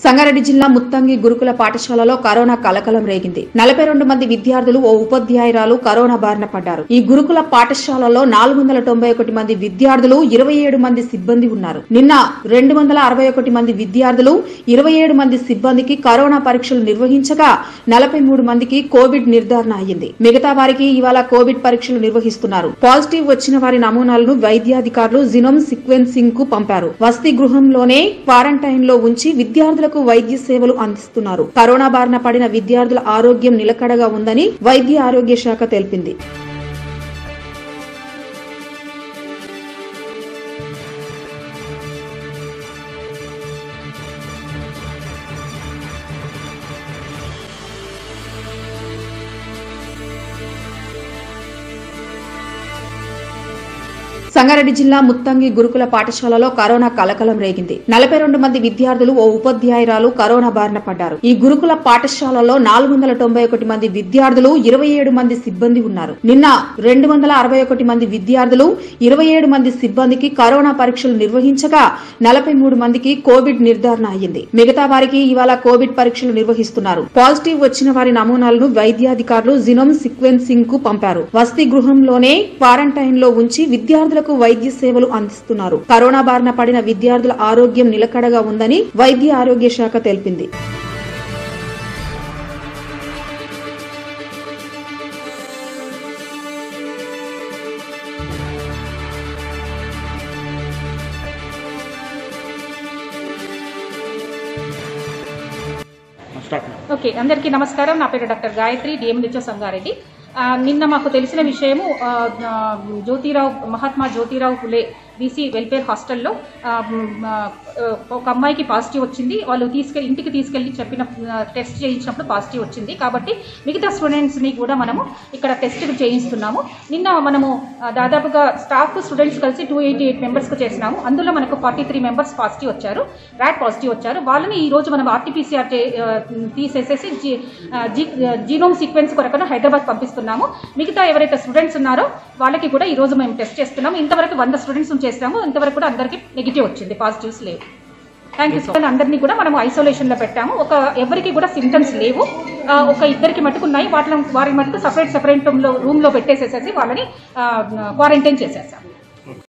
సంగారెడ్డి జిల్లా ముత్తంగి గురుకుల పాఠశాలలో కరోనా కలకలం రేగింది నలభై రెండు మంది విద్యార్థులు ఓ ఉపాధ్యాయురాలు కరోనా బారిన పడ్డారు ఈ గురుకుల పాఠశాలలో నాలుగు వందల తొంభై ఒకటి మంది విద్యార్థులు ఇరవై ఏడు మంది సిబ్బంది ఉన్నారు నిన్న రెండు వందల అరవై ఒకటి మంది విద్యార్థులు ఇరవై ఏడు మంది సిబ్బందికి కరోనా పరీక్షలు నిర్వహించగా నలభై మూడు మందికి కోవిడ్ నిర్ధారణ అయ్యింది మిగతా వారికి ఇవాళ కోవిడ్ పరీక్షలు నిర్వహిస్తున్నారు పాజిటివ్ వచ్చిన వారి నమూనాలను వైద్యాధికారులు జినోమ్ సీక్వెన్సింగ్ కు పంపారు వసతి గృహంలోనే క్వారంటైన్ లో ఉంచి విద్యార్థులకు వైద్య సేవలు అందిస్తున్నారు కరోనా బారిన పడిన విద్యార్థుల ఆరోగ్యం నిలకడగా ఉందని వైద్య ఆరోగ్య శాఖ తెలిపింది సంగారెడ్డి జిల్లా ముత్తంగి గురుకుల పాఠశాలలో కరోనా కలకలం రేగింది నలభై రెండు మంది విద్యార్థులు ఓ ఉపాధ్యాయురాలు కరోనా బారిన పడ్డారు ఈ గురుకుల పాఠశాలలో నాలుగు వందల తొంభై ఒకటి మంది విద్యార్థులు ఇరవై ఏడు మంది సిబ్బంది ఉన్నారు నిన్న రెండు వందల అరవై ఒకటి మంది విద్యార్థులు ఇరవై ఏడు మంది సిబ్బందికి కరోనా పరీక్షలు నిర్వహించగా నలభై మూడు మందికి కోవిడ్ నిర్ధారణ అయ్యింది మిగతా వారికి ఇవాళ కోవిడ్ పరీక్షలు నిర్వహిస్తున్నారు పాజిటివ్ వచ్చిన వారి నమూనాలను వైద్యాధికారులు జినోమ్ సీక్వెన్సింగ్ కు పంపారు వసతి గృహంలోనే క్వారంటైన్ లో ఉంచి విద్యార్థులకు వైద్య సేవలు అందిస్తున్నారు కరోనా బారిన పడిన విద్యార్థుల ఆరోగ్యం నిలకడగా ఉందని వైద్య ఆరోగ్య శాఖ తెలిపింది స్టార్ట్ ఓకే అందరికీ నమస్కారం నా పేరు డాక్టర్ గాయత్రి డిఎంహెచ్ఓ సంగారెడ్డి ఆ, నిన్న మాకు తెలిసిన విషయము ఆ, ఆ, జ్యోతిరావు మహాత్మా జ్యోతిరావు ఫులే బీసీ వెల్ఫేర్ హాస్టల్లో ఆ, మ్, ఆ, ఒక అమ్మాయికి పాజిటివ్ వచ్చింది వాళ్ళు తీసుకెళ్ళి ఇంటికి తీసుకెళ్ళి చెప్పిన ఆ, టెస్ట్ చేయించినప్పుడు పాజిటివ్ వచ్చింది కాబట్టి మిగతా స్టూడెంట్స్ని కూడా మనము ఇక్కడ టెస్ట్ చేయిస్తున్నాము నిన్న మనము ఆ, దాదాపుగా స్టాఫ్ స్టూడెంట్స్ కలిసి టూ ఎయిటీ ఎయిట్ మెంబర్స్కి చేసినాము అందులో మనకు ఫార్టీ త్రీ మెంబర్స్ పాజిటివ్ వచ్చారు ర్యాట్ పాజిటివ్ వచ్చారు వాళ్ళని ఈ రోజు మనం ఆర్టీపీసీఆర్ తీసేసేసి జీ ఆ, జీ జీనోమ్ సీక్వెన్స్ కొరకను హైదరాబాద్ పంపిస్తున్నాము మిగతా ఎవరైతే స్టూడెంట్స్ ఉన్నారో వాళ్ళకి కూడా ఈ రోజు మేము టెస్ట్ చేస్తున్నాము ఇంతవరకు వంద స్టూడెంట్స్ చేస్తాము ఇంతవరకు కూడా అందరికీ నెగిటివ్ వచ్చింది పాజిటివ్స్ లేవు థ్యాంక్ యూ సార్ అందరినీ కూడా మనం ఐసోలేషన్లో పెట్టాము ఒక ఎవరికి కూడా సిమ్టమ్స్ లేవు ఆ, ఒక ఇద్దరికి మటుకు ఉన్నాయి వాటిని వారి మటుకు సపరేట్ సపరేట్ రూమ్లో రూమ్లో పెట్టేసేసేసి వాళ్ళని క్వారంటైన్ చేసేసాము